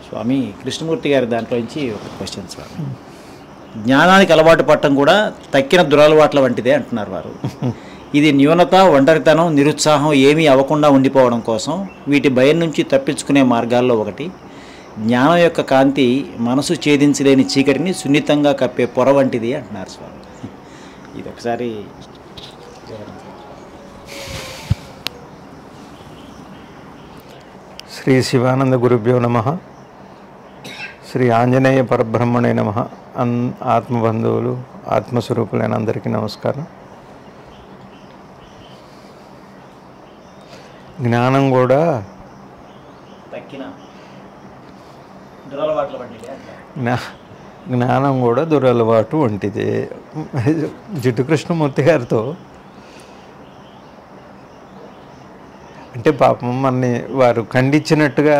స్వామి కృష్ణమూర్తి గారి దాంట్లో నుంచి ఒక క్వశ్చన్ స్వామి జ్ఞానానికి అలవాటు పట్టడం కూడా తక్కిన దురలవాట్ల వంటిదే అంటున్నారు వారు ఇది న్యూనత ఒంటరితనం నిరుత్సాహం ఏమీ అవ్వకుండా ఉండిపోవడం కోసం వీటి భయం నుంచి తప్పించుకునే మార్గాల్లో ఒకటి జ్ఞానం యొక్క కాంతి మనసు ఛేదించలేని చీకటిని సున్నితంగా కప్పే పొర వంటిది అంటున్నారు స్వామి ఇది ఒకసారి శ్రీ శివానంద గురుభ్యో నమ శ్రీ ఆంజనేయ పరబ్రహ్మణే నమ అన్ ఆత్మబంధువులు ఆత్మస్వరూపులైన అందరికీ నమస్కారం జ్ఞానం కూడా తక్కిన దురలవాట్ల వంటిదే అంటారు జ్ఞా జ్ఞానం కూడా దురలవాటు వంటిది జిడ్డు కృష్ణమూర్తి గారితో అంటే పాపం మనని వారు ఖండించినట్టుగా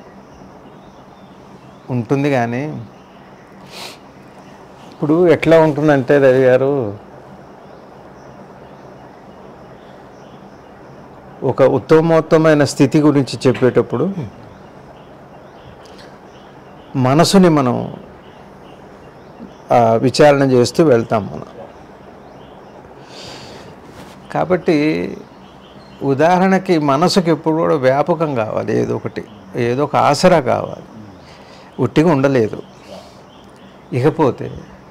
ఉంటుంది కానీ ఇప్పుడు ఎట్లా ఉంటుందంటే రవి గారు ఒక ఉత్తమోత్తమైన స్థితి గురించి చెప్పేటప్పుడు మనసుని మనం ఆ, విచారణ చేస్తూ వెళ్తాం మనం కాబట్టి ఉదాహరణకి మనసుకి ఎప్పుడు కూడా వ్యాపకం కావాలి ఏదో ఒకటి ఏదో ఒక ఆసరా కావాలి ఉట్టిగా ఉండలేదు ఇకపోతే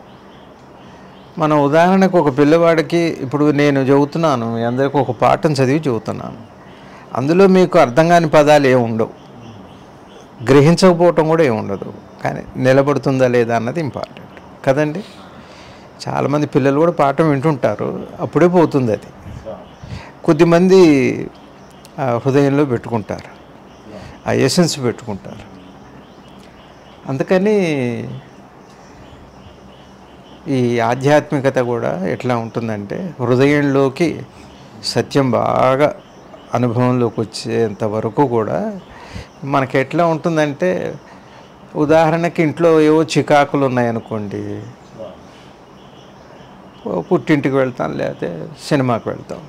మన ఉదాహరణకు ఒక పిల్లవాడికి ఇప్పుడు నేను చెబుతున్నాను మీ అందరికీ ఒక పాఠం చదివి చెబుతున్నాను అందులో మీకు అర్థం కాని పదాలు ఏమి ఉండవు గ్రహించకపోవటం కూడా ఏమి ఉండదు కానీ నిలబడుతుందా లేదా అన్నది ఇంపార్టెంట్ కదండి చాలామంది పిల్లలు కూడా పాఠం వింటుంటారు అప్పుడే పోతుంది అది కొద్దిమంది ఆ, హృదయంలో పెట్టుకుంటారు ఆ ఎసెన్స్ పెట్టుకుంటారు అందుకని ఈ ఆధ్యాత్మికత కూడా ఎట్లా ఉంటుందంటే హృదయంలోకి సత్యం బాగా అనుభవంలోకి వచ్చేంత వరకు కూడా మనకి ఎట్లా ఉంటుందంటే ఉదాహరణకి ఇంట్లో ఏవో చికాకులు ఉన్నాయనుకోండి ఓ పుట్టింటికి వెళ్తాం లేకపోతే సినిమాకి వెళ్తాం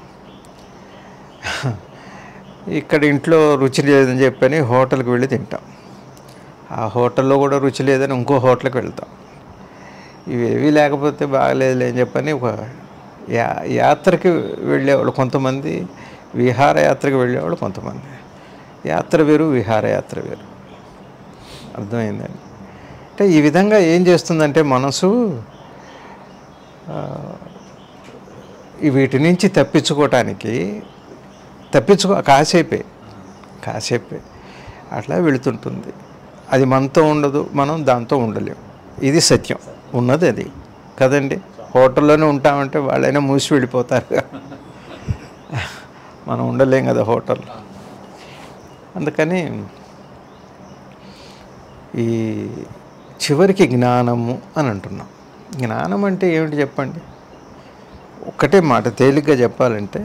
ఇక్కడ ఇంట్లో రుచి లేదని చెప్పని హోటల్కి వెళ్ళి తింటాం ఆ హోటల్లో కూడా రుచి లేదని ఇంకో హోటల్కి వెళ్తాం ఇవేవి లేకపోతే బాగలేదులే అని చెప్పని ఒక యా యాత్రకి వెళ్ళేవాళ్ళు కొంతమంది విహారయాత్రకి వెళ్ళేవాళ్ళు కొంతమంది యాత్ర వేరు విహారయాత్ర వేరు అర్థమైందండి అంటే ఈ విధంగా ఏం చేస్తుందంటే మనసు ఆ, ఈ వీటి నుంచి తప్పించుకోవటానికి తప్పించుకో కాసేపే కాసేపే అట్లా వెళుతుంటుంది అది మనతో ఉండదు మనం దాంతో ఉండలేము ఇది సత్యం ఉన్నది అది కదండి హోటల్లోనే ఉంటామంటే వాళ్ళైనా మూసి వెళ్ళిపోతారు మనం ఉండలేం కదా హోటల్లో అందుకని ఈ చివరికి జ్ఞానము అని అంటున్నాం జ్ఞానం అంటే ఏమిటి చెప్పండి ఒక్కటే మాట తేలిగ్గా చెప్పాలంటే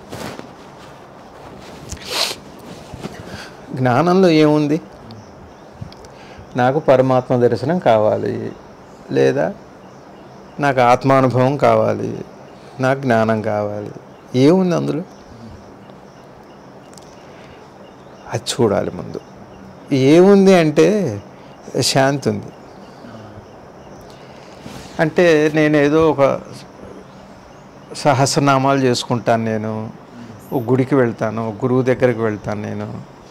జ్ఞానంలో ఏముంది నాకు పరమాత్మ దర్శనం కావాలి లేదా నాకు ఆత్మానుభవం కావాలి నాకు జ్ఞానం కావాలి ఏముంది అందులో అది చూడాలి ముందు ఏముంది అంటే శాంతి ఉంది అంటే నేను ఏదో ఒక సహస్రనామాలు చేసుకుంటాను నేను ఒక గుడికి వెళ్తాను ఒక గురువు దగ్గరికి వెళ్తాను నేను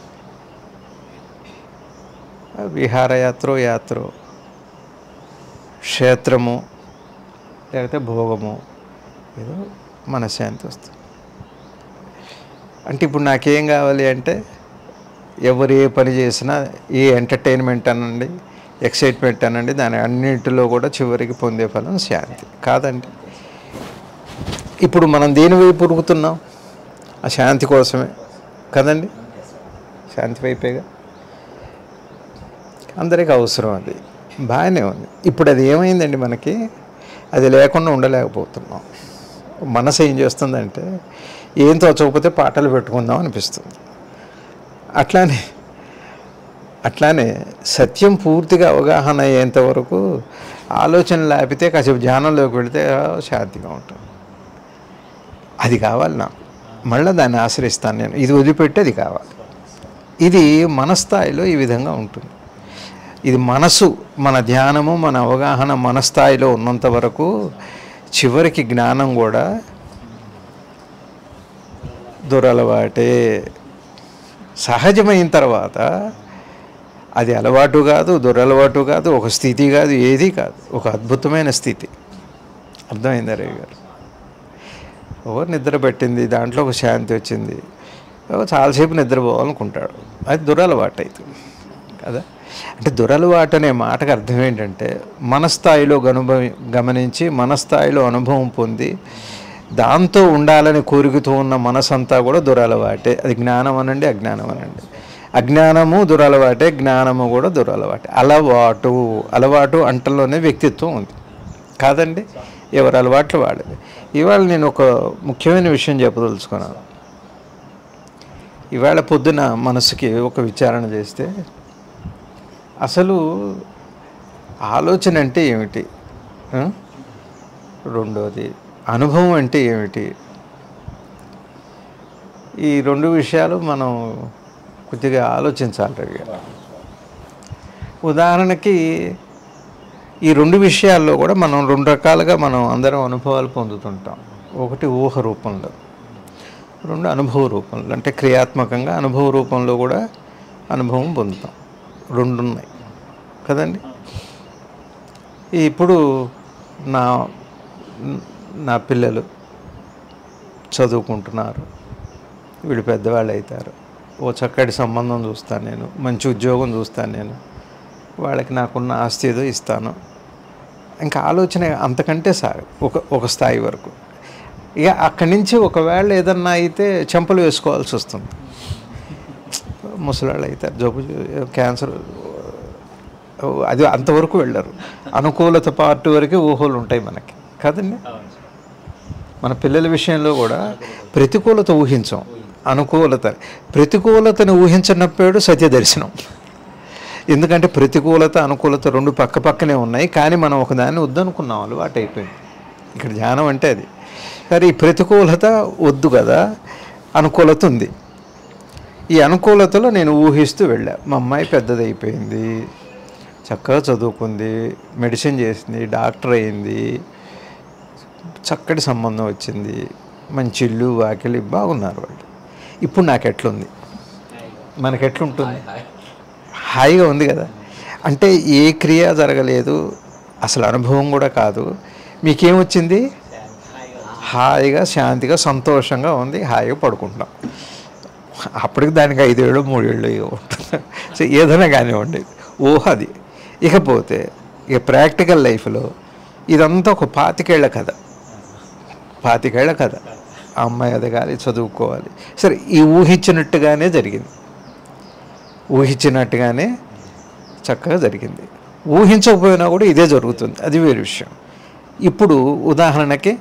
విహారయాత్రో యాత్రో క్షేత్రము లేకపోతే భోగము ఏదో మనశ్శాంతి వస్తుంది అంటే ఇప్పుడు నాకేం కావాలి అంటే ఎవరు ఏ పని చేసినా ఏ ఎంటర్టైన్మెంట్ అనండి ఎక్సైట్మెంట్ అనండి దాని అన్నింటిలో కూడా చివరికి పొందే ఫలం శాంతి కాదండి ఇప్పుడు మనం దేని వైపు ఉరుకుతున్నాం ఆ శాంతి కోసమే కదండి శాంతి వైపేగా అందరికి అవసరం అది బాగానే ఉంది ఇప్పుడు అది ఏమైందండి మనకి అది లేకుండా ఉండలేకపోతున్నాం మనసు ఏం చేస్తుందంటే ఏం తోచకపోతే పాటలు పెట్టుకుందాం అనిపిస్తుంది అట్లానే అట్లానే సత్యం పూర్తిగా అవగాహన అయ్యేంత వరకు ఆలోచన లేపితే కాసేపు ధ్యానంలోకి వెళితే ఆ, శాంతిగా ఉంటుంది అది కావాలి నాకు మళ్ళీ దాన్ని ఆశ్రయిస్తాను నేను ఇది వదిలిపెట్టి అది కావాలి ఇది మన స్థాయిలో ఈ విధంగా ఉంటుంది ఇది మనసు మన ధ్యానము మన అవగాహన మన స్థాయిలో ఉన్నంత వరకు చివరికి జ్ఞానం కూడా దురలవాటే సహజమైన తర్వాత అది అలవాటు కాదు దురలవాటు కాదు ఒక స్థితి కాదు ఏది కాదు ఒక అద్భుతమైన స్థితి అర్థమైందా రవి గారు ఓ నిద్ర పెట్టింది దాంట్లో ఒక శాంతి వచ్చింది ఓ చాలాసేపు నిద్రపోవాలనుకుంటాడు అది దురలవాటు అవుతుంది కదా అంటే దురలవాటు అనే మాటకు అర్థం ఏంటంటే మన స్థాయిలో గనుభవి గమనించి మన స్థాయిలో అనుభవం పొంది దాంతో ఉండాలని కోరికతో ఉన్న మనసంతా కూడా దురలవాటే అది జ్ఞానం అనండి అజ్ఞానం అనండి అజ్ఞానము దురలవాటే జ్ఞానము కూడా దురలవాటే అలవాటు అలవాటు అంటల్లోనే వ్యక్తిత్వం ఉంది కాదండి ఎవరి అలవాట్లు వాళ్ళది ఇవాళ నేను ఒక ముఖ్యమైన విషయం చెప్పదలుచుకున్నాను ఇవాళ పొద్దున మనసుకి ఒక విచారణ చేస్తే అసలు ఆలోచన అంటే ఏమిటి ఆ? రెండోది అనుభవం అంటే ఏమిటి ఈ రెండు విషయాలు మనం కొద్దిగా ఆలోచించాలి రవి గారు ఉదాహరణకి ఈ రెండు విషయాల్లో కూడా మనం రెండు రకాలుగా మనం అందరం అనుభవాలు పొందుతుంటాం ఒకటి ఊహ రూపంలో రెండు అనుభవ రూపంలో అంటే క్రియాత్మకంగా అనుభవ రూపంలో కూడా అనుభవం పొందుతాం రెండు ఉన్నాయి కదండి ఇప్పుడు నా నా పిల్లలు చదువుకుంటున్నారు వీళ్ళు పెద్దవాళ్ళు అవుతారు ఓ చక్కటి సంబంధం చూస్తాను నేను మంచి ఉద్యోగం చూస్తాను నేను వాళ్ళకి నాకున్న ఆస్తి ఏదో ఇస్తాను ఇంకా ఆలోచన అంతకంటే సాగు ఒక ఒక స్థాయి వరకు ఇక అక్కడి నుంచి ఒకవేళ ఏదన్నా అయితే చెంపలు వేసుకోవాల్సి వస్తుంది ముసలాళ్ళు అవుతారు జబ్బు క్యాన్సర్ అది అంతవరకు వెళ్ళరు అనుకూలత పార్ట్ వరకే ఊహలు ఉంటాయి మనకి కదండి మన పిల్లల విషయంలో కూడా ప్రతికూలత ఊహించాం అనుకూలత ప్రతికూలతను ఊహించినప్పుడు సత్య దర్శనం ఎందుకంటే ప్రతికూలత అనుకూలత రెండు పక్క పక్కనే ఉన్నాయి కానీ మనం ఒకదాన్ని వద్దనుకున్నాం అలవాటు అయిపోయింది ఇక్కడ ధ్యానం అంటే అది కానీ ఈ ప్రతికూలత వద్దు కదా అనుకూలత ఉంది ఈ అనుకూలతలో నేను ఊహిస్తూ వెళ్ళా మా అమ్మాయి పెద్దదైపోయింది చక్కగా చదువుకుంది మెడిసిన్ చేసింది డాక్టర్ అయింది చక్కటి సంబంధం వచ్చింది మంచి ఇల్లు వాకిలి బాగున్నారు వాళ్ళు ఇప్పుడు నాకు ఎట్లుంది మనకి ఎట్లుంటుంది హాయిగా ఉంది కదా అంటే ఏ క్రియ జరగలేదు అసలు అనుభవం కూడా కాదు మీకేమొచ్చింది హాయిగా శాంతిగా సంతోషంగా ఉంది హాయిగా పడుకుంటాం అప్పటికి దానికి ఐదేళ్ళు మూడేళ్ళు ఇక ఉంటుంది సో ఏదైనా కానివ్వండి ఊహ అది ఇకపోతే ఇక ప్రాక్టికల్ లైఫ్లో ఇదంతా ఒక పాతికేళ్ల కథ పాతికేళ్ల కథ ఆ అమ్మాయి ఎదగాలి చదువుకోవాలి సరే ఈ ఊహించినట్టుగానే జరిగింది ఊహించినట్టుగానే చక్కగా జరిగింది ఊహించకపోయినా కూడా ఇదే జరుగుతుంది అది వేరే విషయం ఇప్పుడు ఉదాహరణకి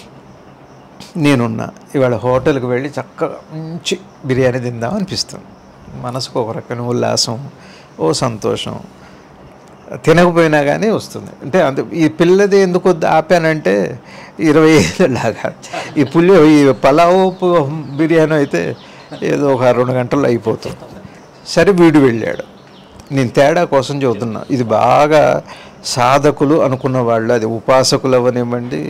నేనున్నా ఇవాళ హోటల్కి వెళ్ళి చక్కగా మంచి బిర్యానీ తిందాం అనిపిస్తుంది మనసుకు ఒక రకమైన ఉల్లాసం ఓ సంతోషం తినకపోయినా కానీ వస్తుంది అంటే అంత ఈ పిల్లది ఎందుకు వద్దు ఆపానంటే ఇరవై ఏళ్ళలాగా ఈ పులి ఈ పలావ్ పు- బిర్యానీ అయితే ఏదో ఒక రెండు గంటల్లో అయిపోతుంది సరే వీడు వెళ్ళాడు నేను తేడా కోసం చెబుతున్నా ఇది బాగా సాధకులు అనుకున్న వాళ్ళు అది ఉపాసకులు అవ్వనివ్వండి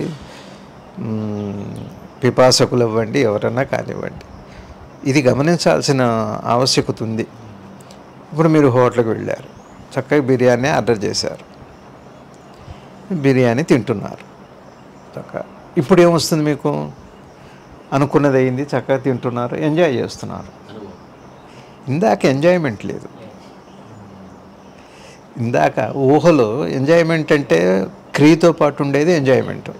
మ్, పిపాసకులు అవ్వండి ఎవరన్నా కానివ్వండి ఇది గమనించాల్సిన ఆవశ్యకత ఉంది ఇప్పుడు మీరు హోటల్కి వెళ్ళారు చక్కగా బిర్యానీ ఆర్డర్ చేశారు బిర్యానీ తింటున్నారు చక్కగా ఇప్పుడు ఏమొస్తుంది మీకు అనుకున్నది అయింది చక్కగా తింటున్నారు ఎంజాయ్ చేస్తున్నారు ఇందాక ఎంజాయ్మెంట్ లేదు ఇందాక ఊహలో ఎంజాయ్మెంట్ అంటే క్రియతో పాటు ఉండేది ఎంజాయ్మెంట్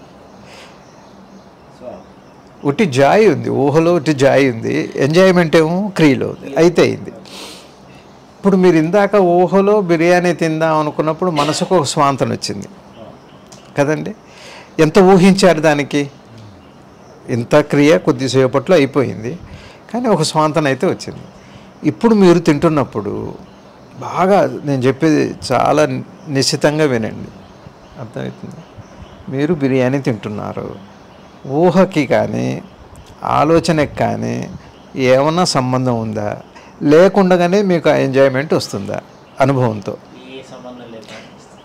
ఉట్టి జాయ్ ఉంది ఊహలో ఉట్టి జాయ్ ఉంది ఎంజాయ్మెంట్ ఏమో క్రియలో ఉంది అయితే అయింది ఇప్పుడు మీరు ఇందాక ఊహలో బిర్యానీ తిందాం అనుకున్నప్పుడు మనసుకు ఒక స్వాంతన వచ్చింది కదండి ఎంత ఊహించారు దానికి ఇంత క్రియ కొద్దిసేపట్లో అయిపోయింది కానీ ఒక స్వాంతన అయితే వచ్చింది ఇప్పుడు మీరు తింటున్నప్పుడు బాగా నేను చెప్పేది చాలా నిశ్చితంగా వినండి అర్థమవుతుంది మీరు బిర్యానీ తింటున్నారు ఊహకి కానీ ఆలోచనకి కానీ ఏమన్నా సంబంధం ఉందా లేకుండానే మీకు ఆ ఎంజాయ్మెంట్ వస్తుందా అనుభవంతో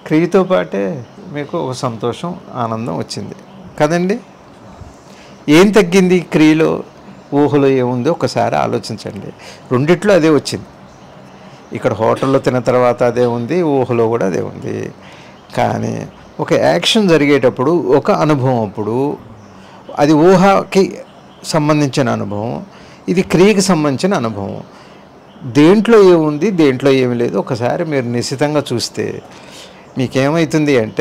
క్రియతో పాటే మీకు ఒక సంతోషం ఆనందం వచ్చింది కదండి ఏం తగ్గింది క్రియలో ఊహలో ఏముందో ఒకసారి ఆలోచించండి రెండిట్లో అదే వచ్చింది ఇక్కడ హోటల్లో తిన్న తర్వాత అదే ఉంది ఊహలో కూడా అదే ఉంది కానీ ఒక యాక్షన్ జరిగేటప్పుడు ఒక అనుభవం అప్పుడు అది ఊహకి సంబంధించిన అనుభవం ఇది క్రియకి సంబంధించిన అనుభవం దేంట్లో ఏముంది దేంట్లో ఏమి లేదు ఒకసారి మీరు నిశ్చితంగా చూస్తే మీకేమవుతుంది అంటే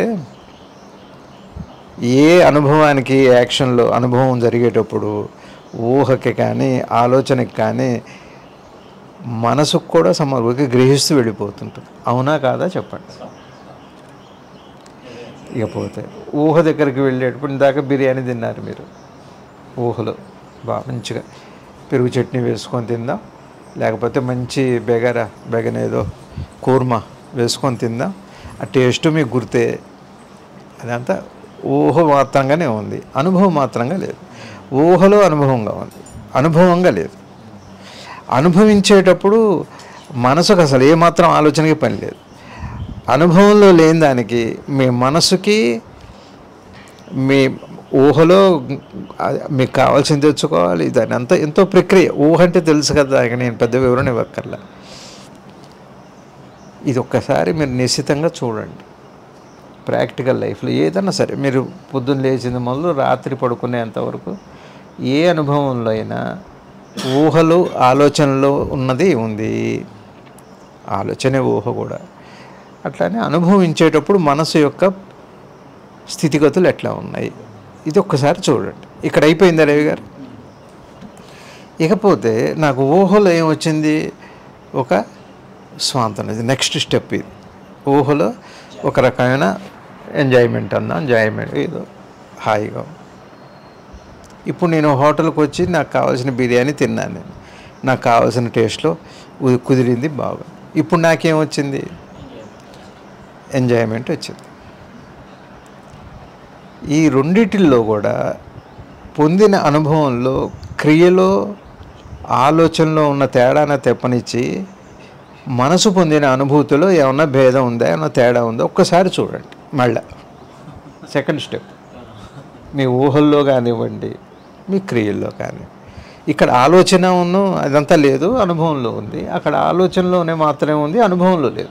ఏ అనుభవానికి యాక్షన్లో అనుభవం జరిగేటప్పుడు ఊహకి కానీ ఆలోచనకి కానీ మనసుకు కూడా సమర్పకి గ్రహిస్తూ వెళ్ళిపోతుంటుంది అవునా కాదా చెప్పండి ఇకపోతే ఊహ దగ్గరికి వెళ్ళేటప్పుడు ఇందాక బిర్యానీ తిన్నారు మీరు ఊహలో బాగా మంచిగా పెరుగు చట్నీ వేసుకొని తిందాం లేకపోతే మంచి బెగర బెగనేదో కూర్మా వేసుకొని తిందాం ఆ టేస్ట్ మీకు గుర్తే అదంతా ఊహ మాత్రంగానే ఉంది అనుభవం మాత్రంగా లేదు ఊహలో అనుభవంగా ఉంది అనుభవంగా లేదు అనుభవించేటప్పుడు మనసుకు అసలు ఏమాత్రం ఆలోచనకి పని లేదు అనుభవంలో లేని దానికి మీ మనసుకి మీ ఊహలో అది మీకు కావాల్సింది తెచ్చుకోవాలి దాని అంతా ఎంతో ప్రక్రియ ఊహ అంటే తెలుసు కదా ఇక నేను పెద్ద వివరణ ఇవ్వక్కర్లా ఇది ఒక్కసారి మీరు నిశ్చితంగా చూడండి ప్రాక్టికల్ లైఫ్లో ఏదన్నా సరే మీరు పొద్దున్న లేచింది మొదలు రాత్రి పడుకునేంత వరకు ఏ అనుభవంలో అయినా ఊహలు ఆలోచనలో ఉన్నది ఉంది ఆలోచనే ఊహ కూడా అట్లానే అనుభవించేటప్పుడు మనసు యొక్క స్థితిగతులు ఎట్లా ఉన్నాయి ఇది ఒక్కసారి చూడండి ఇక్కడ అయిపోయిందా రవి గారు ఇకపోతే నాకు ఊహలో ఏమొచ్చింది ఒక స్వాంతనం ఇది నెక్స్ట్ స్టెప్ ఇది ఊహలో ఒక రకమైన ఎంజాయ్మెంట్ అన్నా ఎంజాయ్మెంట్ ఏదో హాయిగా ఇప్పుడు నేను హోటల్కి వచ్చి నాకు కావాల్సిన బిర్యానీ తిన్నాను నేను నాకు కావాల్సిన టేస్ట్లో ఉ- కుదిరింది బాగా ఇప్పుడు నాకేమొచ్చింది ఎంజాయ్మెంట్ వచ్చింది ఈ రెండిటిల్లో కూడా పొందిన అనుభవంలో క్రియలో ఆలోచనలో ఉన్న తేడాన తెప్పనిచ్చి మనసు పొందిన అనుభూతిలో ఏమన్నా భేదం ఉందా ఏమన్నా తేడా ఉందా ఒక్కసారి చూడండి మళ్ళా సెకండ్ స్టెప్ మీ ఊహల్లో కానివ్వండి మీ క్రియల్లో కానీ ఇక్కడ ఆలోచన ఉన్ను అదంతా లేదు అనుభవంలో ఉంది అక్కడ ఆలోచనలోనే మాత్రమే ఉంది అనుభవంలో లేదు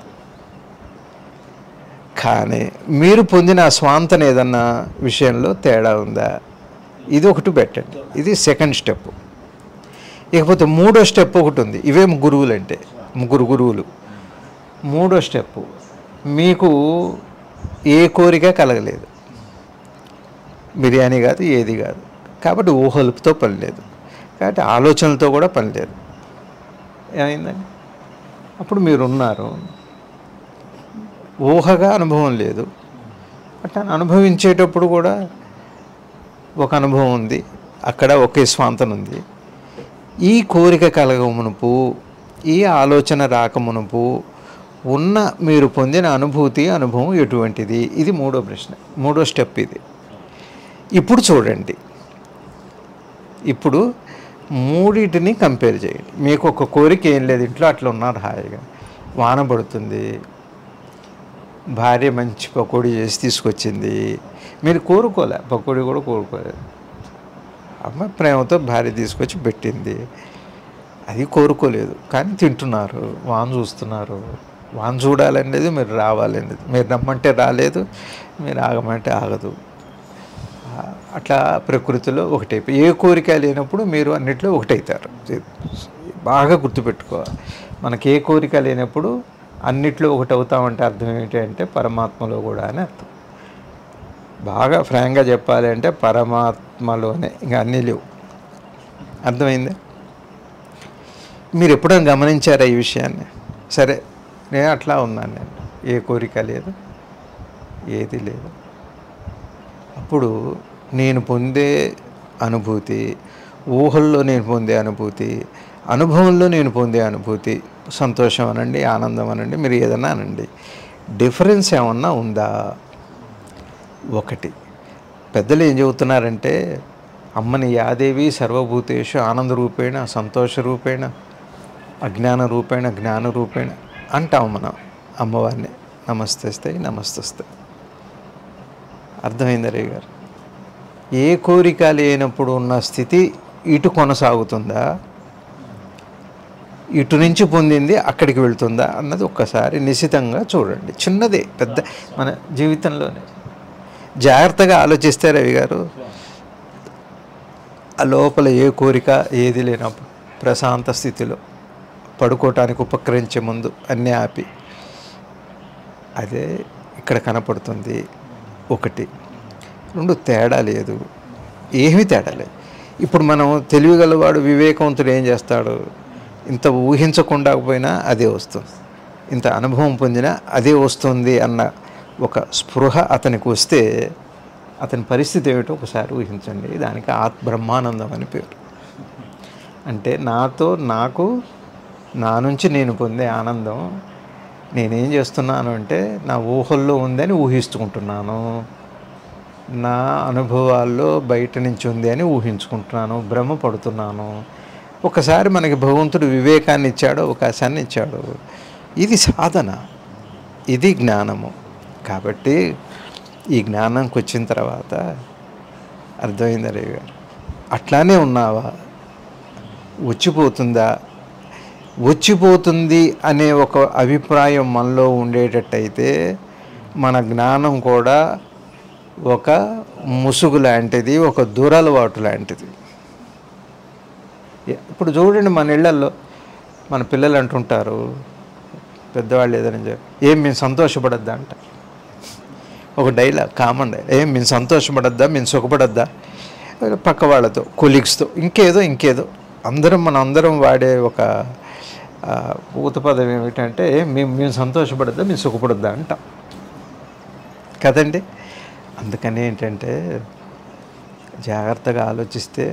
కానీ మీరు పొందిన ఆ స్వాంతన ఏదన్నా విషయంలో తేడా ఉందా ఇది ఒకటి పెట్టండి ఇది సెకండ్ స్టెప్ ఇకపోతే మూడో స్టెప్ ఒకటి ఉంది ఇవే గురువులు అంటే ముగ్గురు గురువులు మూడో స్టెప్ మీకు ఏ కోరిక కలగలేదు బిర్యానీ కాదు ఏది కాదు కాబట్టి ఊహలతో పని లేదు కాబట్టి ఆలోచనలతో కూడా పని లేదు ఏమైందండి అప్పుడు మీరు ఉన్నారు ఊహగా అనుభవం లేదు అట్లా అనుభవించేటప్పుడు కూడా ఒక అనుభవం ఉంది అక్కడ ఒకే స్వాంతన ఉంది ఈ కోరిక కలగమునుపు ఈ ఆలోచన రాకమునుపు ఉన్న మీరు పొందిన అనుభూతి అనుభవం ఎటువంటిది ఇది మూడో ప్రశ్న మూడో స్టెప్ ఇది ఇప్పుడు చూడండి ఇప్పుడు మూడింటిని కంపేర్ చేయండి మీకు ఒక కోరిక ఏం లేదు ఇంట్లో అట్లా ఉన్నారు హాయిగా వాన పడుతుంది భార్య మంచి పకోడీ చేసి తీసుకొచ్చింది మీరు కోరుకోలే పకోడీ కూడా కోరుకోలేదు అమ్మ ప్రేమతో భార్య తీసుకొచ్చి పెట్టింది అది కోరుకోలేదు కానీ తింటున్నారు వాన్ చూస్తున్నారు వాన్ చూడాలనేది మీరు రావాలనేది మీరు రమ్మంటే రాలేదు మీరు ఆగమంటే ఆగదు ఆ, అట్లా ప్రకృతిలో ఒకటైపోయి ఏ కోరిక లేనప్పుడు మీరు అన్నిట్లో ఒకటవుతారు ఇది బాగా గుర్తుపెట్టుకోవాలి మనకి ఏ కోరిక లేనప్పుడు అన్నిట్లో ఒకటి అవుతామంటే అర్థం ఏంటి అంటే పరమాత్మలో కూడా అని అర్థం బాగా ఫ్రాంక్గా చెప్పాలి అంటే పరమాత్మలోనే ఇంకా అన్నీ లేవు అర్థమైంది మీరు ఎప్పుడైనా గమనించారా ఈ విషయాన్ని సరే నేను అట్లా ఉన్నాను నేను ఏ కోరిక లేదు ఏది లేదు అప్పుడు నేను పొందే అనుభూతి ఊహల్లో నేను పొందే అనుభూతి అనుభవంలో నేను పొందే అనుభూతి సంతోషం అనండి ఆనందం అనండి మీరు ఏదన్నా అనండి డిఫరెన్స్ ఏమన్నా ఉందా ఒకటి పెద్దలు ఏం చెబుతున్నారంటే అమ్మని యాదేవి సర్వభూతేషు ఆనంద రూపేణ సంతోష రూపేణ అజ్ఞాన రూపేణ జ్ఞాన రూపేణ అంటాం మనం అమ్మవారిని నమస్తేస్తాయి నమస్తస్తాయి అర్థమైంది రవి గారు ఏ కోరిక లేనప్పుడు ఉన్న స్థితి ఇటు కొనసాగుతుందా ఇటు నుంచి పొందింది అక్కడికి వెళ్తుందా అన్నది ఒక్కసారి నిశితంగా చూడండి చిన్నదే పెద్ద మన జీవితంలోనే జాగ్రత్తగా ఆలోచిస్తే రవి గారు ఆ లోపల ఏ కోరిక ఏది లేనప్పుడు ప్రశాంత స్థితిలో పడుకోవటానికి ఉపకరించే ముందు అన్నీ ఆపి అదే ఇక్కడ కనపడుతుంది ఒకటి రెండు తేడా లేదు ఏమీ తేడా లేదు ఇప్పుడు మనం తెలివిగలవాడు వివేకవంతుడు ఏం చేస్తాడు ఇంత ఊహించకుండా పోయినా అదే వస్తుంది ఇంత అనుభవం పొందినా అదే వస్తుంది అన్న ఒక స్పృహ అతనికి వస్తే అతని పరిస్థితి ఏమిటో ఒకసారి ఊహించండి దానికి ఆత్ బ్రహ్మానందం అని పేరు అంటే నాతో నాకు నా నుంచి నేను పొందే ఆనందం నేనేం చేస్తున్నాను అంటే నా ఊహల్లో ఉందని ఊహించుకుంటున్నాను నా అనుభవాల్లో బయట నుంచి ఉంది అని ఊహించుకుంటున్నాను భ్రమపడుతున్నాను ఒకసారి మనకి భగవంతుడు వివేకాన్ని ఇచ్చాడు అవకాశాన్ని ఇచ్చాడు ఇది సాధన ఇది జ్ఞానము కాబట్టి ఈ జ్ఞానంకి వచ్చిన తర్వాత అర్థమైందా రేవి గారు అట్లానే ఉన్నావా వచ్చిపోతుందా వచ్చిపోతుంది అనే ఒక అభిప్రాయం మనలో ఉండేటట్టయితే మన జ్ఞానం కూడా ఒక ముసుగు లాంటిది ఒక దురలవాటు లాంటిది ఇప్పుడు చూడండి మన ఇళ్లలో మన పిల్లలు అంటుంటారు పెద్దవాళ్ళు ఏదైనా చెప్పి ఏం మేము సంతోషపడద్దా అంట ఒక డైలాగ్ కామన్ డైలాగ్ ఏం మేము సంతోషపడద్దా మేము సుఖపడద్దా పక్క వాళ్ళతో కొలీగ్స్తో ఇంకేదో ఇంకేదో అందరం మన అందరం వాడే ఒక ఆ, ఊత పదం ఏమిటంటే మేము మేము సంతోషపడద్దా మేము సుఖపడద్దా అంటాం కదండి అందుకని ఏంటంటే జాగ్రత్తగా ఆలోచిస్తే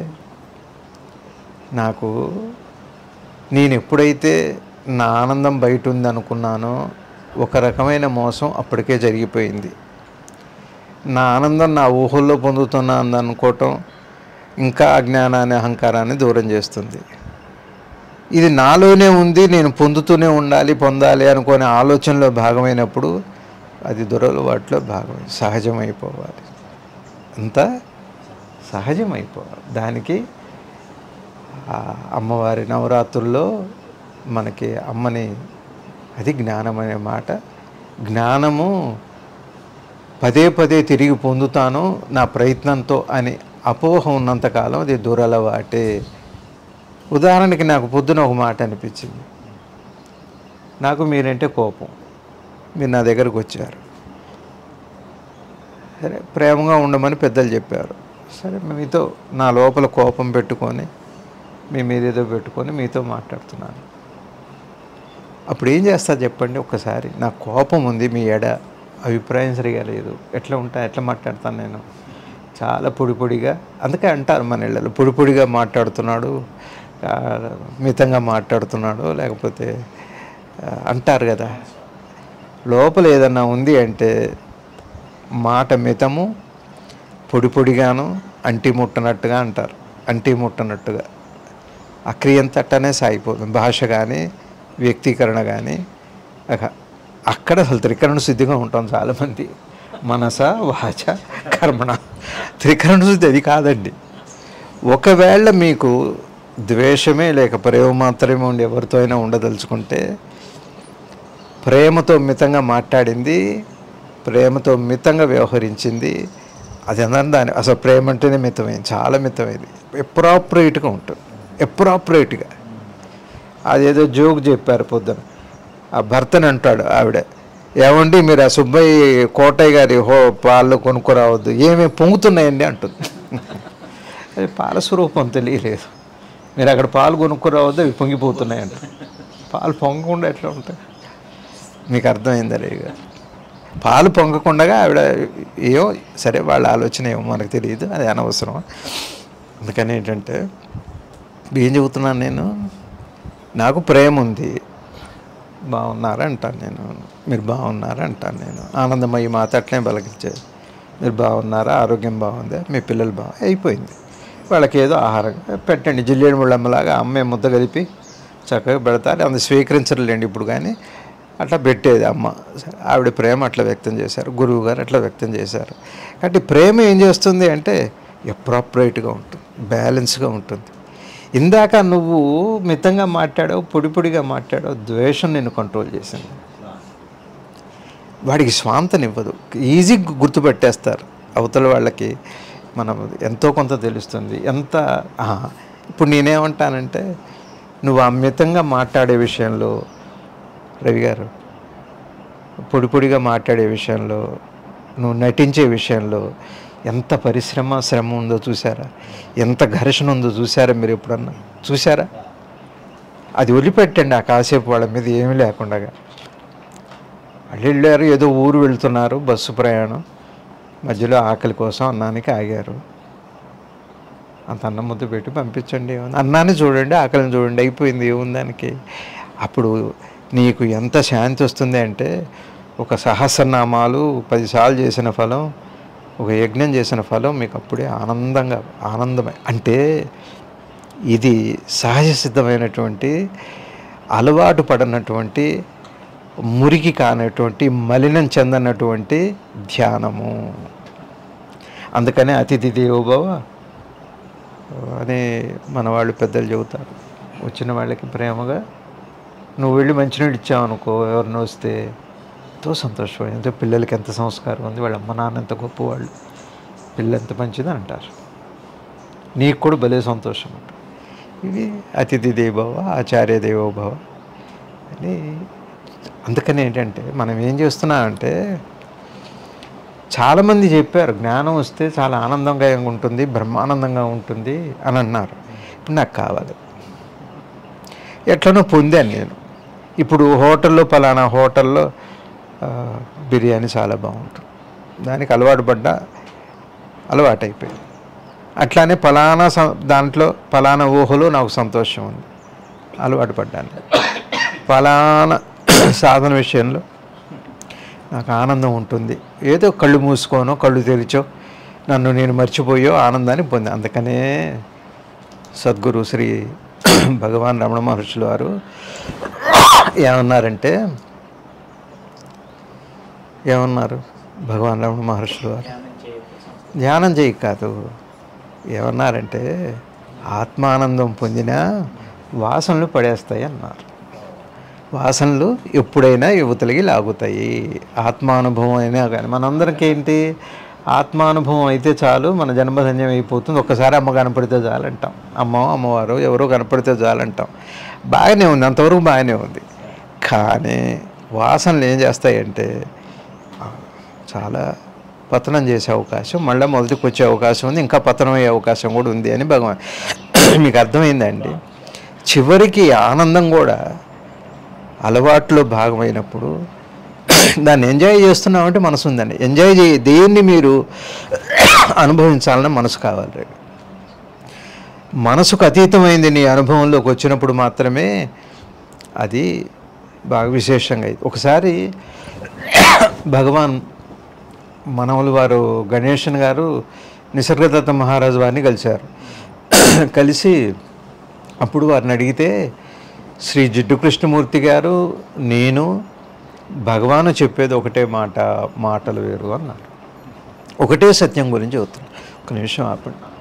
నాకు నేను ఎప్పుడైతే నా ఆనందం బయట ఉంది అనుకున్నానో ఒక రకమైన మోసం అప్పటికే జరిగిపోయింది నా ఆనందం నా ఊహల్లో పొందుతున్నాను అనుకోవటం ఇంకా అజ్ఞానాన్ని అహంకారాన్ని దూరం చేస్తుంది ఇది నాలోనే ఉంది నేను పొందుతూనే ఉండాలి పొందాలి అనుకునే ఆలోచనలో భాగమైనప్పుడు అది దురలవాట్లో భాగం సహజమైపోవాలి అంతా సహజమైపోవాలి దానికి ఆ అమ్మవారి నవరాత్రుల్లో మనకి అమ్మని అది జ్ఞానం అనే మాట జ్ఞానము పదే పదే తిరిగి పొందుతాను నా ప్రయత్నంతో అని అపోహ ఉన్నంతకాలం అది దురలవాటే ఉదాహరణకి నాకు పొద్దున ఒక మాట అనిపించింది నాకు మీరంటే కోపం మీరు నా దగ్గరకు వచ్చారు సరే ప్రేమగా ఉండమని పెద్దలు చెప్పారు సరే మీతో నా లోపల కోపం పెట్టుకొని మీ మీద ఏదో పెట్టుకొని మీతో మాట్లాడుతున్నాను అప్పుడు ఏం చేస్తా చెప్పండి ఒక్కసారి నా కోపం ఉంది మీ ఎడ అభిప్రాయం సరిగా లేదు ఎట్లా ఉంటా ఎట్లా మాట్లాడతాను నేను చాలా పొడి పొడిగా అందుకే అంటారు మన ఇళ్ళలో పొడి పొడిగా మాట్లాడుతున్నాడు ఆ, మితంగా మాట్లాడుతున్నాడు లేకపోతే ఆ, అంటారు కదా లోపల ఏదన్నా ఉంది అంటే మాట మితము పొడి పొడిగాను అంటి ముట్టనట్టుగా అంటారు అంటి ముట్టనట్టుగా ఆ క్రియంత అట్టనే సాగిపోతుంది భాష కానీ వ్యక్తీకరణ కానీ అక- అక్కడ అసలు త్రికరణ శుద్ధిగా ఉంటాం చాలామంది మనస వాచ కర్మణ త్రికరణ శుద్ధి అది కాదండి ఒకవేళ మీకు ద్వేషమే లేక ప్రేమ మాత్రమే ఉండి ఎవరితో అయినా ఉండదలుచుకుంటే ప్రేమతో మితంగా మాట్లాడింది ప్రేమతో మితంగా వ్యవహరించింది అది అందరం దాని అసలు ప్రేమ అంటేనే మితమైంది చాలా మితమైంది ఎప్రాపరేట్గా ఉంటుంది ఎప్రాపరేట్గా అదేదో జోక్ చెప్పారు పొద్దున ఆ భర్తని అంటాడు ఆవిడ ఏమండి మీరు ఆ సుబ్బయ్య కోటయ్య గారి హో పాలు కొనుక్కురావద్దు ఏమేమి పొంగుతున్నాయండి అంటుంది అది పాల స్వరూపం తెలియలేదు మీరు అక్కడ పాలు కొనుక్కురావద్దు అవి పొంగిపోతున్నాయి అంట పాలు పొంగకుండా ఎట్లా ఉంటాయి మీకు అర్థమైందా రేగా పాలు పొంగకుండా ఆవిడ ఏమో సరే వాళ్ళ ఆలోచన ఏమో మనకు తెలియదు అది అనవసరం అందుకని ఏంటంటే ఏం చెబుతున్నాను నేను నాకు ప్రేమ ఉంది బాగున్నారా అంటాను నేను మీరు బాగున్నారా అంటాను నేను ఆనందమయ్యి మాత అట్లనే పలకించేది మీరు బాగున్నారా ఆరోగ్యం బాగుందా మీ పిల్లలు బాగా అయిపోయింది వాళ్ళకి ఏదో ఆహారం పెట్టండి జిల్లేడు ముళ్ళమ్మలాగా అమ్మే ముద్ద కలిపి చక్కగా పెడతారు అందు స్వీకరించరులేండి ఇప్పుడు కానీ అట్లా పెట్టేది అమ్మ సరే, ఆవిడ ప్రేమ అట్లా వ్యక్తం చేశారు గురువు గారు అట్లా వ్యక్తం చేశారు కాబట్టి ప్రేమ ఏం చేస్తుంది అంటే అప్రాపరేట్గా ఉంటుంది బ్యాలెన్స్గా ఉంటుంది ఇందాక నువ్వు మితంగా మాట్లాడావు పొడి పొడిగా మాట్లాడావు ద్వేషం నిన్ను కంట్రోల్ చేసింది వాడికి స్వాంతనివ్వదు ఈజీ గుర్తుపెట్టేస్తారు అవతల వాళ్ళకి మనం ఎంతో కొంత తెలుస్తుంది ఎంత ఆ, ఇప్పుడు నేనేమంటానంటే నువ్వు అమితంగా మాట్లాడే విషయంలో రవి గారు పొడి పొడిగా మాట్లాడే విషయంలో నువ్వు నటించే విషయంలో ఎంత పరిశ్రమ శ్రమ ఉందో చూసారా ఎంత ఘర్షణ ఉందో చూసారా మీరు ఎప్పుడన్నా చూసారా అది వదిలిపెట్టండి ఆ కాసేపు వాళ్ళ మీద ఏమీ లేకుండా వాళ్ళు వెళ్ళారు ఏదో ఊరు వెళ్తున్నారు బస్సు ప్రయాణం మధ్యలో ఆకలి కోసం అన్నానికి ఆగారు అంత అన్నం ముద్ద పెట్టి పంపించండి ఏముంది అన్నాన్ని చూడండి ఆకలిని చూడండి అయిపోయింది ఏముంది దానికి అప్పుడు నీకు ఎంత శాంతి వస్తుంది అంటే ఒక సహస్రనామాలు పదిసార్లు చేసిన ఫలం ఒక యజ్ఞం చేసిన ఫలం మీకు అప్పుడే ఆనందంగా ఆనందమై అంటే ఇది సహజ సిద్ధమైనటువంటి అలవాటు పడినటువంటి మురికి కానటువంటి మలినం చెందనటువంటి ధ్యానము అందుకనే అతిథి దేవోభవ అని మన వాళ్ళు పెద్దలు చెబుతారు వచ్చిన వాళ్ళకి ప్రేమగా నువ్వు వెళ్ళి మంచినీళ్ళు ఇచ్చావు అనుకో ఎవరిని వస్తే ఎంతో సంతోషం ఎంతో పిల్లలకి ఎంత సంస్కారం ఉంది వాళ్ళ అమ్మ నాన్న ఎంత గొప్పవాళ్ళు పిల్ల ఎంత మంచిది అంటారు నీకు కూడా భలే సంతోషం అంట ఇవి అతిథి దేవోభవ ఆచార్య దేవోభవ అని అందుకని ఏంటంటే మనం ఏం చేస్తున్నామంటే చాలామంది చెప్పారు జ్ఞానం వస్తే చాలా ఆనందంగా ఉంటుంది బ్రహ్మానందంగా ఉంటుంది అని అన్నారు ఇప్పుడు నాకు కావాలి ఎట్లనో పొందాను నేను ఇప్పుడు హోటల్లో పలానా హోటల్లో ఆ, బిర్యానీ చాలా బాగుంటుంది దానికి అలవాటు పడ్డా అలవాటు అయిపోయింది అట్లానే పలానా సం- దాంట్లో పలానా ఊహలో నాకు సంతోషం ఉంది అలవాటు పడ్డాను పలానా సాధన విషయంలో నాకు ఆనందం ఉంటుంది ఏదో కళ్ళు మూసుకోనో కళ్ళు తెరిచో నన్ను నేను మర్చిపోయో ఆనందాన్ని పొంది అందుకనే సద్గురు శ్రీ భగవాన్ రమణ మహర్షులు వారు ఏమన్నారంటే ఏమన్నారు భగవాన్ రమణ మహర్షులు వారు ధ్యానం చేయి కాదు ఏమన్నారంటే ఆత్మానందం పొందినా వాసనలు పడేస్తాయి అన్నారు వాసనలు ఎప్పుడైనా యువతలకి లాగుతాయి ఆత్మానుభవం అయినా కానీ మనందరికి ఏంటి ఆత్మానుభవం అయితే చాలు మన జన్మధన్యం అయిపోతుంది ఒక్కసారి అమ్మ కనపడితే చాలంటాం అమ్మ అమ్మవారు ఎవరో కనపడితే చాలంటాం బాగానే ఉంది అంతవరకు బాగానే ఉంది కానీ వాసనలు ఏం చేస్తాయంటే ఆ, చాలా పతనం చేసే అవకాశం మళ్ళీ మొదటికి వచ్చే అవకాశం ఉంది ఇంకా పతనం అయ్యే అవకాశం కూడా ఉంది అని భగవాన్ మీకు అర్థమైందండి చివరికి ఆనందం కూడా అలవాట్లో భాగమైనప్పుడు దాన్ని ఎంజాయ్ చేస్తున్నామంటే మనసు ఉందండి ఎంజాయ్ చేయ దేన్ని మీరు అనుభవించాలన్న మనసు కావాలి మనసుకు అతీతమైంది నీ అనుభవంలోకి వచ్చినప్పుడు మాత్రమే అది బాగా విశేషంగా అయింది ఒకసారి భగవాన్ మనవలు వారు గణేషన్ గారు నిసర్గదత్త మహారాజు వారిని కలిశారు కలిసి అప్పుడు వారిని అడిగితే శ్రీ జిడ్డు కృష్ణమూర్తి గారు నేను భగవాను చెప్పేది ఒకటే మాట మాటలు వేరు అన్నారు ఒకటే సత్యం గురించి చెబుతున్నాను ఒక నిమిషం ఆపండి